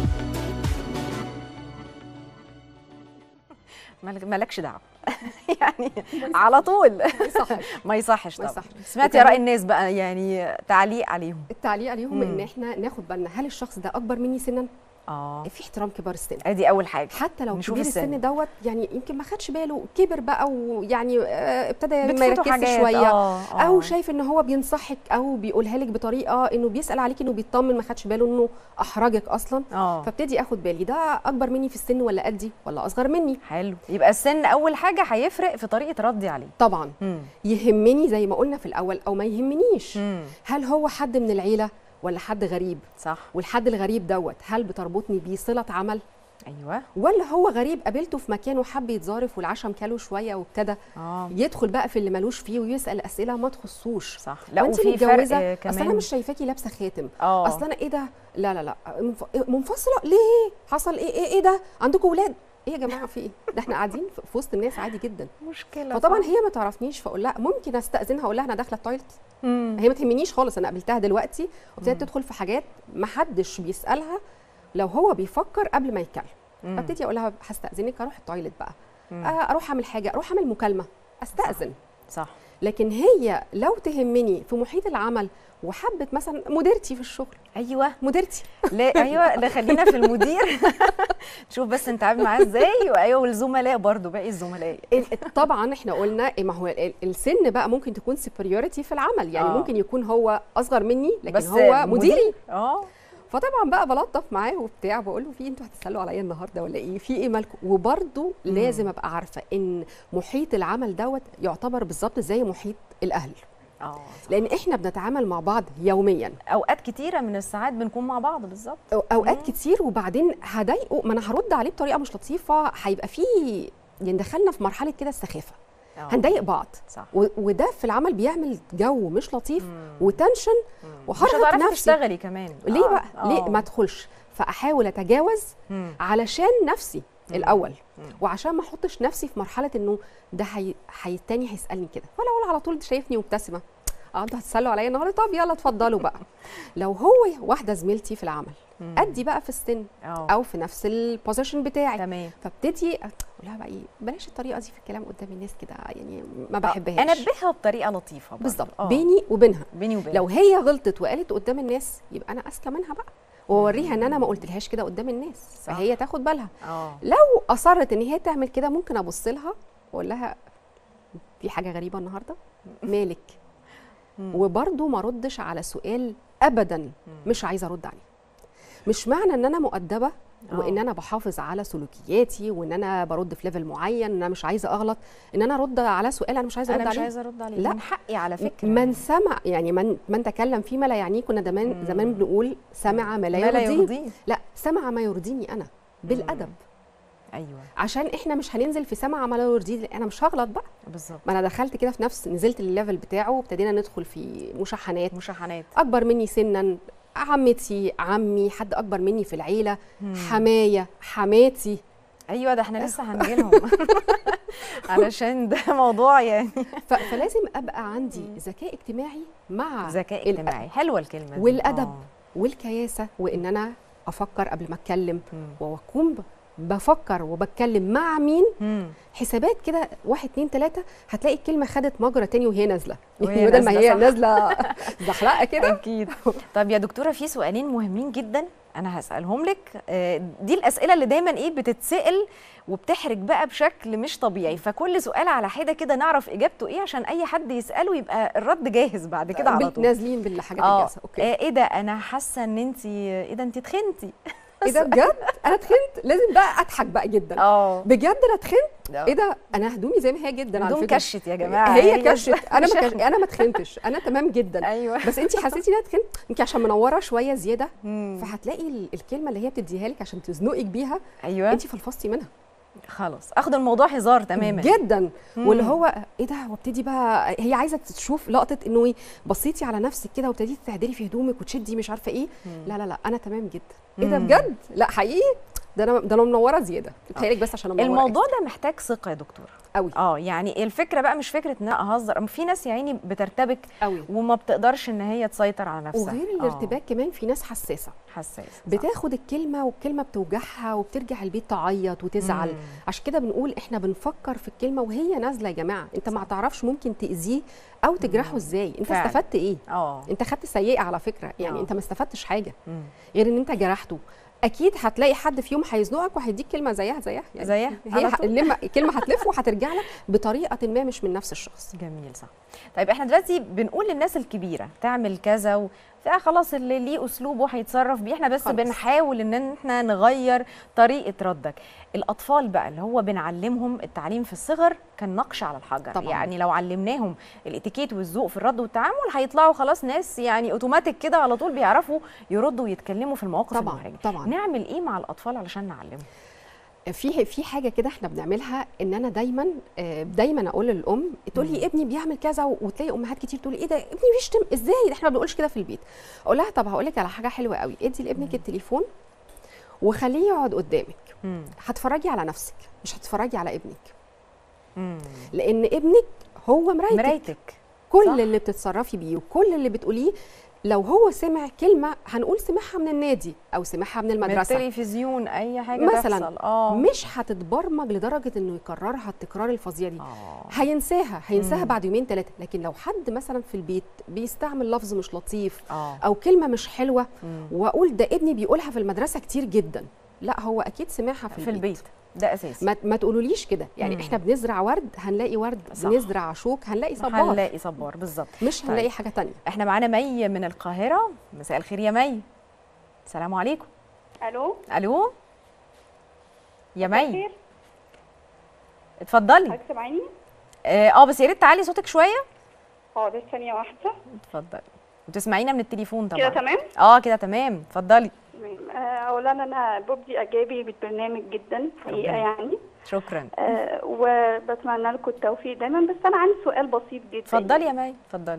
مالك- مالكش دعوه يعني على طول ما يصحش ما يصحش ما طبعا يصحش. سمعتي وكمان- اراء الناس بقى يعني تعليق عليهم التعليق عليهم مم. ان احنا ناخد بالنا هل الشخص ده اكبر مني سنا اه في احترام كبار السن ادي اول حاجه حتى لو نشوف كبير السن. السن دوت يعني يمكن ما خدش باله كبر بقى ويعني آه، ابتدى ما بتفوتوا يركزش حاجات، شويه آه، آه. او شايف ان هو بينصحك او بيقولها لك بطريقه انه بيسال عليك انه بيطمن ما خدش باله انه احرجك اصلا اه فابتدي اخد بالي ده اكبر مني في السن ولا قدي ولا اصغر مني حلو يبقى السن اول حاجه هيفرق في طريقه ردي عليه طبعا مم. يهمني زي ما قلنا في الاول او ما يهمنيش مم. هل هو حد من العيله ولا حد غريب صح والحد الغريب دوت هل بتربطني بيه صله عمل ايوه ولا هو غريب قابلته في مكان وحب يتظارف والعشم كله شويه وابتدى اه يدخل بقى في اللي ملوش فيه ويسال اسئله ما تخصوش صح لا وانت وفي فرق متجوزه آه، اصل انا كمان مش شايفاكي لابسه خاتم اه اصل انا ايه ده لا لا لا منف- منفصله ليه حصل ايه ايه, إيه ده عندكم ولاد ايه يا جماعه في ايه ده احنا قاعدين في- في وسط الناس عادي جدا مشكله فطبعا صح. هي ما تعرفنيش فاقول لها ممكن استاذنها اقول لها انا داخله التويلت مم. هي ما تهمنيش خالص انا قابلتها دلوقتي مم. وابتدت تدخل في حاجات ما حدش بيسالها لو هو بيفكر قبل ما يتكلم مم. فابتدي اقول لها هستاذنك اروح التويلت بقى مم. آه، اروح اعمل حاجه اروح اعمل مكالمه استاذن صح لكن هي لو تهمني في محيط العمل وحبت مثلا مديرتي في الشغل ايوه مديرتي لا ايوه لا خلينا في المدير شوف بس انت عامل معاه ازاي وايوه والزملاء برضو باقي الزملاء ال- طبعا احنا قلنا إيه ما هو ال- السن بقى ممكن تكون سوبريورتي في العمل يعني آه. ممكن يكون هو اصغر مني لكن بس هو مديري اه فطبعا بقى بلطف معاه وبتاع بقول له في انتوا هتسالوا عليا النهارده ولا ايه في ايه مالكم وبرده لازم ابقى عارفه ان محيط العمل دوت يعتبر بالظبط زي محيط الاهل اه لان احنا بنتعامل مع بعض يوميا اوقات كتيره من الساعات بنكون مع بعض بالظبط أو- اوقات كتير وبعدين هضايقه ما انا هرد عليه بطريقه مش لطيفه هيبقى فيه يعني دخلنا في مرحله كده السخافه آه. هنضايق بعض صح و- وده في العمل بيعمل جو مش لطيف وتنشن مش وهرهق هتعرفي نفسي تشتغلي كمان ليه آه، بقى آه. ليه ما ادخلش فاحاول اتجاوز مم. علشان نفسي مم. الاول مم. وعشان ما احطش نفسي في مرحله انه ده هي... هي التاني هيسالني كده ولا اقول على طول شايفني مبتسمه اه انتوا هتسالوا عليا النهارده طب يلا اتفضلوا بقى لو هو واحده زميلتي في العمل مم. ادي بقى في السن اه او في نفس البوزيشن بتاعي تمام فابتدي اقول لها بقى ايه بلاش الطريقه دي في الكلام قدام الناس كده يعني ما آه، بحبهاش انبهها بطريقه لطيفه برضه. بالظبط آه. بيني وبينها بيني وبينها لو هي غلطت وقالت قدام الناس يبقى انا اذكى منها بقى واوريها ان انا ما قلتلهاش كده قدام الناس صح. فهي تاخد بالها اه لو اصرت ان هي تعمل كده ممكن ابص لها واقول لها في حاجه غريبه النهارده مالك مم. وبرضه ما ردش على سؤال ابدا مش عايزه ارد عليه مش معنى ان انا مؤدبه آه. وان انا بحافظ على سلوكياتي وان انا برد في ليفل معين ان انا مش عايزه اغلط ان انا ارد على سؤال انا مش عايزه ارد انا مش عليه عايزه ارد عليه لا. من حقي على فكره من سمع يعني من من تكلم فيما لا يعنيه كنا زمان زمان بنقول سمع ما لا ما لا يرضيه يرضيه. لا سمع ما يرضيني انا بالادب ايوه عشان احنا مش هننزل في سمع ما لا يرضيه انا مش هغلط بقى بالظبط ما انا دخلت كده في نفس نزلت الليفل بتاعه وابتدينا ندخل في مشاحنات مشاحنات اكبر مني سنا عمتي عمي حد اكبر مني في العيله مم. حمايه حماتي ايوه ده احنا لسه هنجيلهم علشان ده موضوع يعني ف- فلازم ابقى عندي ذكاء اجتماعي مع ذكاء ال- اجتماعي حلوه الكلمه دي والادب آه. والكياسه وان انا افكر قبل ما اتكلم مم. واكون ب- بفكر وبتكلم مع مين مم. حسابات كده واحد اتنين تلاته هتلاقي الكلمه خدت مجرى تاني وهي نازله وهي يعني بدل ما نازلة، هي صح. نازله زحلقه كده اكيد طب يا دكتوره في سؤالين مهمين جدا انا هسالهم لك آه، دي الاسئله اللي دايما ايه بتتسال وبتحرج بقى بشكل مش طبيعي فكل سؤال على حده كده نعرف اجابته ايه عشان اي حد يساله يبقى الرد جاهز بعد كده على طول نازلين بالحاجات اه الجاهزه اوكي آه، ايه ده انا حاسه ان انت ايه ده انت تخنتي ايه ده بجد انا تخنت لازم بقى اضحك بقى جدا اه بجد انا تخنت آه. ايه ده انا هدومي زي ما هي جدا على هدوم فكره كشت يا جماعه هي هي كشت انا مش ما كش... إحنا. انا ما تخنتش انا تمام جدا ايوه بس انت حسيتي ان انا تخنت يمكن عشان منوره شويه زياده مم. فهتلاقي ال- الكلمه اللي هي بتديها لك عشان تزنقك بيها ايوه انت فلفصتي منها خلاص اخد الموضوع هزار تماما جدا مم. واللي هو ايه ده وابتدي بقى هي عايزه تشوف لقطه انه ايه بصيتي على نفسك كده وابتديتي تعدلي في هدومك وتشدي مش عارفه ايه لا لا لا انا تمام جدا ايه ده مم. بجد لا حقيقي ده انا ده انا منوره زياده بتهيألك بس عشان انا منوره الموضوع ده محتاج ثقه يا دكتور قوي اه يعني الفكره بقى مش فكره ان انا اهزر في ناس يا عيني بترتبك قوي وما بتقدرش ان هي تسيطر على نفسها وغير آه، الارتباك كمان في ناس حساسه حساس بتاخد الكلمه والكلمه بتوجعها وبترجع البيت تعيط وتزعل مم. عشان كده بنقول احنا بنفكر في الكلمه وهي نازله يا جماعه انت ما تعرفش ممكن تاذيه او تجرحه ازاي انت فعلا. استفدت ايه اه انت خدت سيئه على فكره يعني آه. انت ما استفدتش حاجه مم. غير ان انت جرحته اكيد هتلاقي حد في يوم هيزنقك وهيديك كلمه زيها زيها يعني زيها هي على ه- طول. اللمة الكلمه هتلف وهترجع لك بطريقه ما مش من نفس الشخص جميل صح طيب احنا دلوقتي بنقول للناس الكبيره تعمل كذا و... خلاص اللي ليه اسلوبه هيتصرف بيه احنا بس خلاص. بنحاول ان احنا نغير طريقه ردك الاطفال بقى اللي هو بنعلمهم التعليم في الصغر كان نقش على الحجر طبعاً. يعني لو علمناهم الاتيكيت والذوق في الرد والتعامل هيطلعوا خلاص ناس يعني اوتوماتيك كده على طول بيعرفوا يردوا ويتكلموا في المواقف طبعاً، المحرجه طبعاً. نعمل ايه مع الاطفال علشان نعلمهم في في حاجه كده احنا بنعملها ان انا دايما آه، دايما اقول للام تقول لي ابني بيعمل كذا و- وتلاقي امهات كتير تقول ايه ده ابني بيشتم ازاي ده احنا ما بنقولش كده في البيت اقول لها طب هقول لك على حاجه حلوه قوي ادي لابنك التليفون وخليه يقعد قدامك هتفرجي على نفسك مش هتتفرجي على ابنك لان ابنك هو مرايتك مرايتك كل صح. اللي بتتصرفي بيه وكل اللي بتقوليه لو هو سمع كلمه هنقول سمعها من النادي او سمعها من من المدرسه التلفزيون اي حاجه مثلا تحصل اه مش هتتبرمج لدرجه انه يكررها التكرار الفظيع دي هينساها هينساها مم. بعد يومين ثلاثه لكن لو حد مثلا في البيت بيستعمل لفظ مش لطيف آه. او كلمه مش حلوه مم. واقول ده ابني بيقولها في المدرسه كتير جدا لا هو اكيد سمعها في, في البيت ده اساسي ما, ما تقولوليش كده يعني مم. احنا بنزرع ورد هنلاقي ورد صح. بنزرع شوك هنلاقي صبار هنلاقي صبار بالظبط مش طيب. هنلاقي حاجه تانية احنا معانا مي من القاهره مساء الخير يا مي السلام عليكم الو الو يا مي خير اتفضلي حضرتك سامعيني اه آه، بس يا ريت تعلي صوتك شويه حاضر ثانيه واحده اتفضلي وتسمعينا من التليفون طبعا كده تمام؟ اه كده تمام اتفضلي تمام. آه، اولا انا ببدي اعجابي بالبرنامج جدا حقيقه ربنا. يعني شكرا آه، وبتمنى لكم التوفيق دايما بس انا عندي سؤال بسيط جدا اتفضلي يا مي اتفضلي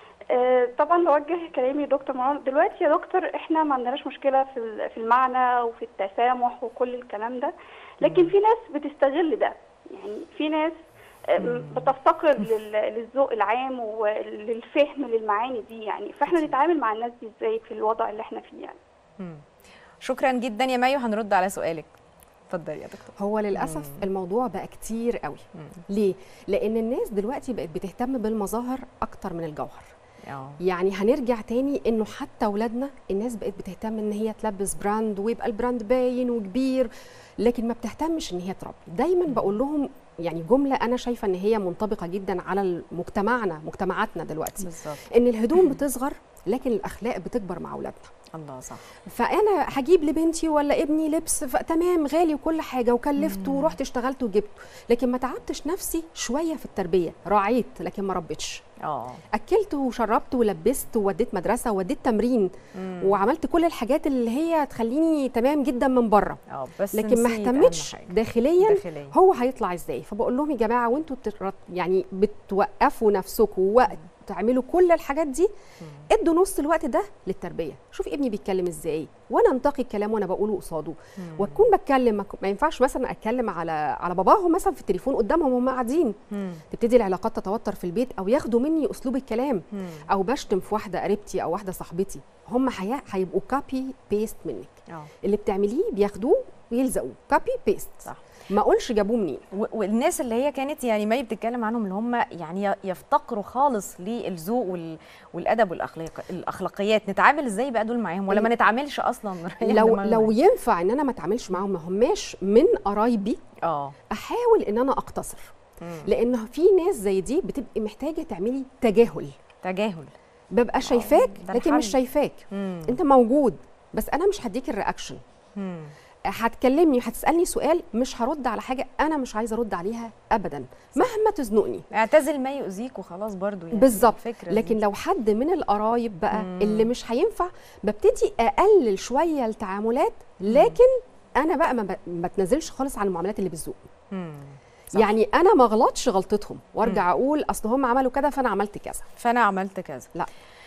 آه، طبعا بوجه كلامي لدكتور مروان دلوقتي يا دكتور احنا ما عندناش مشكله في ال- في المعنى وفي التسامح وكل الكلام ده لكن في ناس بتستغل ده يعني في ناس آه، بتفتقر لل- للذوق العام وللفهم للمعاني دي يعني فاحنا نتعامل مع الناس دي ازاي في الوضع اللي احنا فيه يعني مم. شكرا جدا يا مي وهنرد على سؤالك اتفضلي يا دكتور هو للاسف الموضوع بقى كتير قوي ليه لان الناس دلوقتي بقت بتهتم بالمظاهر اكتر من الجوهر اه يعني هنرجع تاني انه حتى اولادنا الناس بقت بتهتم ان هي تلبس براند ويبقى البراند باين وكبير لكن ما بتهتمش ان هي تربي دايما بقول لهم يعني جمله انا شايفه ان هي منطبقه جدا على مجتمعنا مجتمعاتنا دلوقتي بالظبط ان الهدوم بتصغر لكن الاخلاق بتكبر مع اولادنا الله صح فانا هجيب لبنتي ولا ابني لبس ف- تمام غالي وكل حاجه وكلفته ورحت اشتغلت وجبته لكن ما تعبتش نفسي شويه في التربيه راعيت لكن ما ربيتش اه اكلت وشربت ولبست ووديت مدرسه ووديت تمرين مم. وعملت كل الحاجات اللي هي تخليني تمام جدا من بره اه بس لكن ما نسيت اهتمتش أهم حاجة. داخليا, داخليا. هو هيطلع ازاي فبقول لهم يا جماعه وانتوا بتر- يعني بتوقفوا نفسكم وقت تعملوا كل الحاجات دي ادوا نص الوقت ده للتربيه شوف ابني بيتكلم ازاي وانا انتقي الكلام وانا بقوله قصاده واكون بتكلم ما ك- ما ينفعش مثلا اتكلم على على باباهم مثلا في التليفون قدامهم وهم قاعدين مم. تبتدي العلاقات تتوتر في البيت او ياخدوا مني اسلوب الكلام مم. او بشتم في واحده قريبتي او واحده صاحبتي هم حيا- هيبقوا كابي بيست منك اه اللي بتعمليه بياخدوه ويلزقوه كابي بيست صح ما اقولش جابوه منين و- والناس اللي هي كانت يعني مي بتتكلم عنهم اللي هم يعني ي- يفتقروا خالص للذوق وال- والادب والاخلاق الاخلاقيات نتعامل ازاي بقى دول معاهم ولا ما نتعاملش اصلا نريح لو دماغنا لو يعني. ينفع ان انا ما اتعاملش معاهم ما هماش من قرايبي اه احاول ان انا اقتصر لان في ناس زي دي بتبقي محتاجه تعملي تجاهل تجاهل ببقى شايفاك ده لكن مش الحل. شايفاك مم. انت موجود بس انا مش هديك الرياكشن مم. هتكلمني هتسالني سؤال مش هرد على حاجه انا مش عايزه ارد عليها ابدا مهما تزنقني اعتزل ما يؤذيك وخلاص برضو يعني بالظبط الفكرة لكن دي. لو حد من القرايب بقى مم. اللي مش هينفع ببتدي اقلل شويه التعاملات لكن انا بقى ما ب- ما بتنزلش خالص عن المعاملات اللي بالذوق مم. يعني انا ما غلطش غلطتهم وارجع اقول اصل هم عملوا كده فانا عملت كذا فانا عملت كذا لا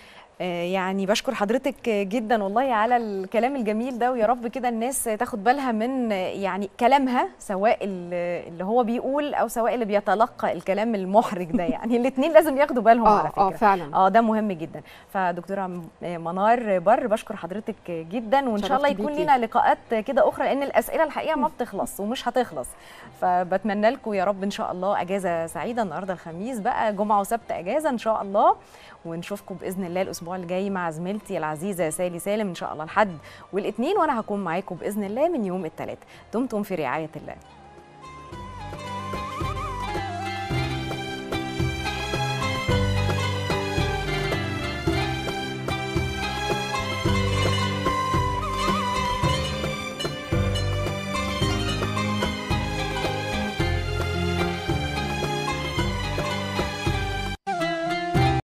آه، يعني بشكر حضرتك جدا والله على الكلام الجميل ده ويا رب كده الناس تاخد بالها من آه، يعني كلامها سواء ال- اللي هو بيقول او سواء اللي بيتلقى الكلام المحرج ده يعني الاثنين لازم ياخدوا بالهم آه، على فكره آه، فعلا. اه ده مهم جدا فدكتوره م- منار بر بشكر حضرتك جدا وان شاء الله شرفت يكون بيكي. لنا لقاءات كده اخرى لان الاسئله الحقيقه ما بتخلص ومش هتخلص فبتمنى لكم يا رب ان شاء الله اجازه سعيده النهارده الخميس بقى جمعه وسبت اجازه ان شاء الله ونشوفكم باذن الله الاسبوع الجاي مع زميلتي العزيزه سالي سالم ان شاء الله الحد والاثنين وانا هكون معاكم باذن الله من يوم الثلاث دمتم في رعايه الله